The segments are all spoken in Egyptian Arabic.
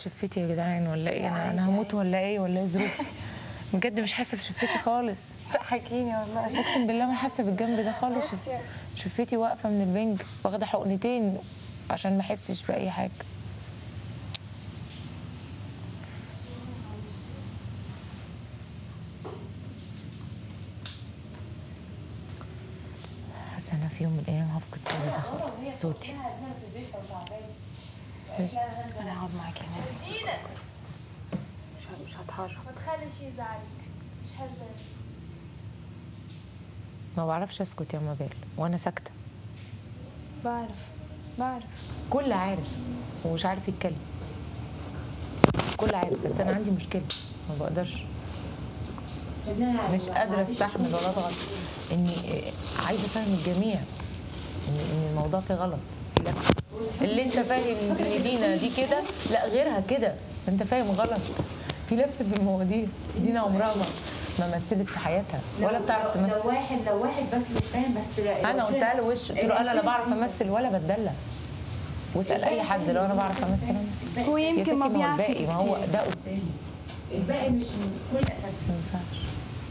بشفتي يا جدعان ولا ايه انا انا هموت ولا ايه ولا ايه ظروفي بجد مش حاسه بشفتي خالص ضحكيني والله اقسم بالله ما حاسه بالجنب ده خالص شفتي واقفه من البنج واخده حقنتين عشان ما احسش باي حاجه حاسه انا في يوم من الايام هفقد صوتي ده خالص. صوتي انا هقعد معاكي هنا مش مش هتحرك ما تخلي شي يزعلك مش حزن ما بعرفش اسكت يا مابيل وانا ساكته بعرف بعرف كل عارف ومش عارف يتكلم كل عارف بس انا عندي مشكله ما بقدرش مش قادره استحمل ولا اضغط اني عايزه افهم الجميع ان ان الموضوع فيه غلط لا اللي انت فاهم ان دينا دي كده لا غيرها كده انت فاهم غلط في لبس في المواضيع دينا عمرها ما ما مثلت في حياتها ولا بتعرف لو تمثل واحد لو واحد بس مش فاهم بس انا قلتها له وش قلت له انا لا بعرف امثل ولا بتدلع واسال اي حد لو انا بعرف امثل انا هو يا ستي يمكن ما ما هو بيعرف الباقي ما هو ده استاذ الباقي مش من كل اساس ما ينفعش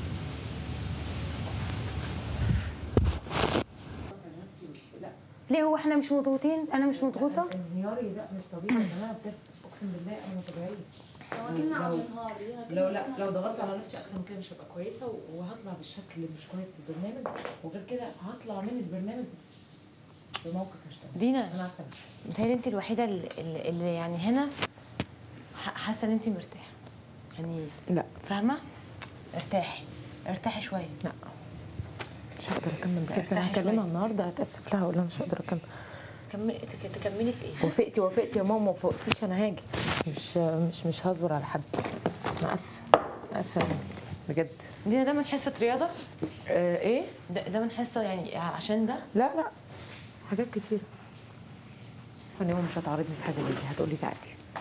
ليه هو احنا مش مضغوطين انا مش مضغوطه انهياري ده مش طبيعي يا جماعه بجد اقسم بالله انا ما طبيعيه لو لا لو ضغطت على نفسي اكتر من كده مش هبقى كويسه وهطلع بالشكل اللي مش كويس في البرنامج وغير كده هطلع من البرنامج بموقف مش تمام دينا انا عارفه ده. متهيألي انت الوحيده اللي, اللي اللي يعني هنا ح- حاسه ان انت مرتاحه يعني لا فاهمه ارتاحي ارتاحي شويه لا مش هقدر اكمل بجد ارتاحي انا هكلمها شوية. النهارده هتاسف لها اقول لها مش هقدر اكمل كملي تك- تكملي في ايه وافقتي وافقتي يا ماما ما وافقتيش انا هاجي مش مش مش هصبر على حد انا اسفه اسفه يعني بجد دينا ده من حصه رياضه آه ايه ده, ده من حصه يعني عشان ده لا لا حاجات كتير انا يوم مش هتعرضني في حاجه زي دي هتقولي تعالي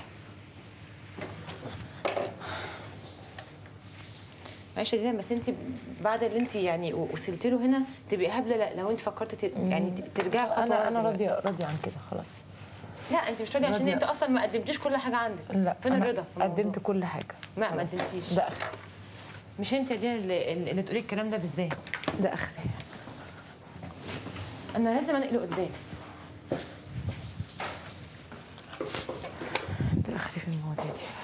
معلش يا دينا بس انت بعد اللي انت يعني وصلتي له هنا تبقي هبله لا- لو انت فكرتي ت- يعني ت- ترجعي خطوه انا ورا انا دلوقتي. راضيه راضيه عن كده خلاص لا انت مش راضيه عشان راضية. انت اصلا ما قدمتيش كل حاجه عندك لا فين أنا الرضا في الموضوع؟ قدمت كل حاجه ما ما قدمتيش ده اخري مش انت يا دينا اللي, اللي تقولي الكلام ده بالذات ده اخري انا لازم انقله قدام ده اخري في المواضيع دي